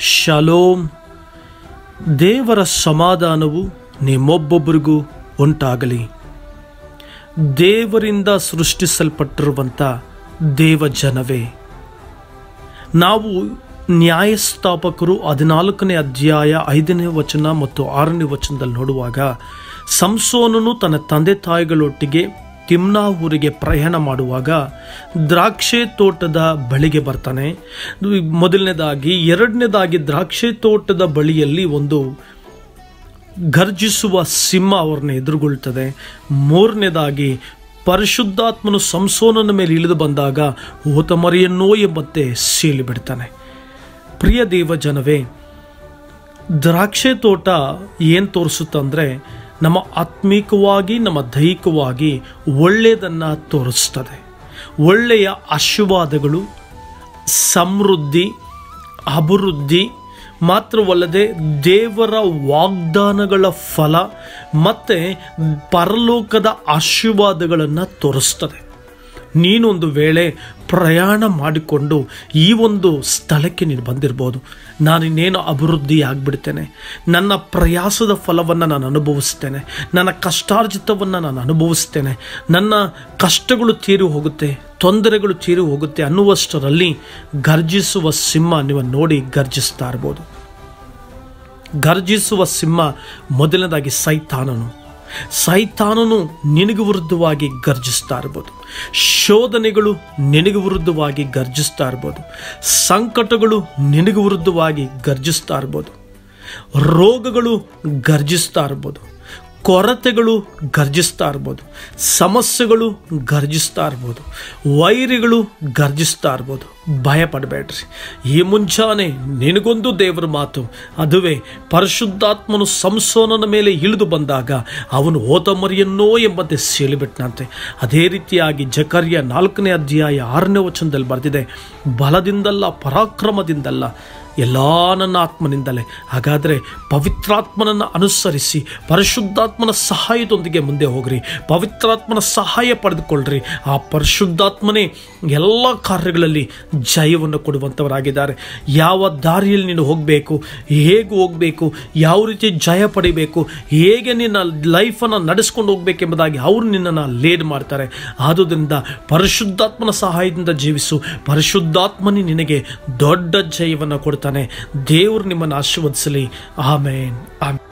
shalom ದೇವರ ಸಮಾಧಾನವು ನಿಮ್ಮೊಬ್ಬೊಬ್ಬರಿಗೂ ಉಂಟಾಗಲಿ ದೇವರಿಂದ ಸೃಷ್ಟಿಸಲ್ಪಟ್ಟಿರುವಂಥ ದೇವಜನವೇ ನಾವು ನ್ಯಾಯಸ್ಥಾಪಕರು ಹದಿನಾಲ್ಕನೇ ಅಧ್ಯಾಯ ಐದನೇ ವಚನ ಮತ್ತು ಆರನೇ ವಚನದಲ್ಲಿ ನೋಡುವಾಗ ಸಂಸೋನನು ತನ್ನ ತಂದೆ ತಾಯಿಗಳೊಟ್ಟಿಗೆ ತಿಮ್ನಾ ಊರಿಗೆ ಪ್ರಯಾಣ ಮಾಡುವಾಗ ದ್ರಾಕ್ಷೆ ತೋಟದ ಬಳಿಗೆ ಬರ್ತಾನೆ ಮೊದಲನೇದಾಗಿ ಎರಡನೇದಾಗಿ ದ್ರಾಕ್ಷೆ ತೋಟದ ಬಳಿಯಲ್ಲಿ ಒಂದು ಗರ್ಜಿಸುವ ಸಿಂಹ ಅವ್ರನ್ನ ಎದುರುಗೊಳ್ತದೆ ಮೂರನೇದಾಗಿ ಪರಿಶುದ್ಧಾತ್ಮನು ಸಂಸೋನನ ಮೇಲೆ ಇಳಿದು ಬಂದಾಗ ಓತಮರಿಯನ್ನೋ ಎಂಬಂತೆ ಸೀಳಿ ಬಿಡ್ತಾನೆ ಪ್ರಿಯ ದೇವ ಜನವೇ ದ್ರಾಕ್ಷೆ ತೋಟ ಏನು ತೋರಿಸುತ್ತಂದರೆ ನಮ್ಮ ಆತ್ಮೀಕವಾಗಿ ನಮ್ಮ ದೈಹಿಕವಾಗಿ ಒಳ್ಳೆಯದನ್ನು ತೋರಿಸ್ತದೆ ಒಳ್ಳೆಯ ಆಶೀರ್ವಾದಗಳು ಸಮೃದ್ಧಿ ಅಭಿವೃದ್ಧಿ ಮಾತ್ರವಲ್ಲದೆ ದೇವರ ವಾಗ್ದಾನಗಳ ಫಲ ಮತ್ತು ಪರಲೋಕದ ಆಶೀರ್ವಾದಗಳನ್ನು ತೋರಿಸ್ತದೆ ನೀನೊಂದು ವೇಳೆ ಪ್ರಯಾಣ ಮಾಡಿಕೊಂಡು ಈ ಒಂದು ಸ್ಥಳಕ್ಕೆ ನೀನು ಬಂದಿರ್ಬೋದು ನಾನು ಇನ್ನೇನು ಅಭಿವೃದ್ಧಿ ಆಗಿಬಿಡ್ತೇನೆ ನನ್ನ ಪ್ರಯಾಸದ ಫಲವನ್ನು ನಾನು ಅನುಭವಿಸ್ತೇನೆ ನನ್ನ ಕಷ್ಟಾರ್ಜಿತವನ್ನು ನಾನು ಅನುಭವಿಸ್ತೇನೆ ನನ್ನ ಕಷ್ಟಗಳು ತೀರಿ ಹೋಗುತ್ತೆ ತೊಂದರೆಗಳು ತೀರಿ ಹೋಗುತ್ತೆ ಅನ್ನುವಷ್ಟರಲ್ಲಿ ಗರ್ಜಿಸುವ ಸಿಂಹ ನೀವು ನೋಡಿ ಗರ್ಜಿಸ್ತಾ ಇರ್ಬೋದು ಗರ್ಜಿಸುವ ಸಿಂಹ ಮೊದಲನೇದಾಗಿ ಸೈತಾನನು ಸೈತಾನನು ನಿನಗೆ ವಿರುದ್ಧವಾಗಿ ಗರ್ಜಿಸ್ತಾ ಇರ್ಬೋದು ಶೋಧನೆಗಳು ನಿನಗೆ ವಿರುದ್ಧವಾಗಿ ಗರ್ಜಿಸ್ತಾ ಇರ್ಬೋದು ಸಂಕಟಗಳು ನಿನಗೆ ವಿರುದ್ಧವಾಗಿ ಗರ್ಜಿಸ್ತಾ ಇರ್ಬೋದು ರೋಗಗಳು ಗರ್ಜಿಸ್ತಾ ಇರ್ಬೋದು ಕೊರತೆಗಳು ಗರ್ಜಿಸ್ತಾ ಇರ್ಬೋದು ಸಮಸ್ಯೆಗಳು ಗರ್ಜಿಸ್ತಾ ಇರ್ಬೋದು ವೈರಿಗಳು ಗರ್ಜಿಸ್ತಾ ಇರ್ಬೋದು ಭಯ ಪಡಬೇಡ್ರಿ ಈ ಮುಂಜಾನೆ ನಿನಗೊಂದು ದೇವರ ಮಾತು ಅದುವೇ ಪರಿಶುದ್ಧಾತ್ಮನು ಸಂಸೋನನ ಮೇಲೆ ಇಳಿದು ಬಂದಾಗ ಅವನು ಹೋತಮರಿಯನ್ನೋ ಎಂಬಂತೆ ಸೀಳಿಬಿಟ್ನಂತೆ ಅದೇ ರೀತಿಯಾಗಿ ಜಕರ್ಯ ನಾಲ್ಕನೇ ಅಧ್ಯಾಯ ಆರನೇ ವಚನದಲ್ಲಿ ಬರೆದಿದೆ ಬಲದಿಂದಲ್ಲ ಪರಾಕ್ರಮದಿಂದಲ್ಲ ಎಲ್ಲ ನನ್ನ ಆತ್ಮನಿಂದಲೇ ಹಾಗಾದರೆ ಪವಿತ್ರಾತ್ಮನನ್ನು ಅನುಸರಿಸಿ ಪರಿಶುದ್ಧಾತ್ಮನ ಸಹಾಯದೊಂದಿಗೆ ಮುಂದೆ ಹೋಗ್ರಿ ಪವಿತ್ರಾತ್ಮನ ಸಹಾಯ ಪಡೆದುಕೊಳ್ಳ್ರಿ ಆ ಪರಿಶುದ್ಧಾತ್ಮನೇ ಎಲ್ಲ ಕಾರ್ಯಗಳಲ್ಲಿ ಜಯವನ್ನು ಕೊಡುವಂಥವರಾಗಿದ್ದಾರೆ ಯಾವ ದಾರಿಯಲ್ಲಿ ನೀನು ಹೋಗಬೇಕು ಹೇಗೆ ಹೋಗಬೇಕು ಯಾವ ರೀತಿ ಜಯ ಪಡಿಬೇಕು ಹೇಗೆ ನಿನ್ನ ಲೈಫನ್ನು ನಡೆಸ್ಕೊಂಡು ಹೋಗ್ಬೇಕೆಂಬುದಾಗಿ ಅವರು ನಿನ್ನನ್ನು ಲೇಡ್ ಮಾಡ್ತಾರೆ ಆದುದರಿಂದ ಪರಿಶುದ್ಧಾತ್ಮನ ಸಹಾಯದಿಂದ ಜೀವಿಸು ಪರಿಶುದ್ಧಾತ್ಮನೇ ನಿನಗೆ ದೊಡ್ಡ ಜಯವನ್ನು ಕೊಡ್ತಾನೆ ದೇವರು ನಿಮ್ಮನ್ನು ಆಶೀರ್ವದಿಸಲಿ ಆಮೇನ್ ಆಮೇನ್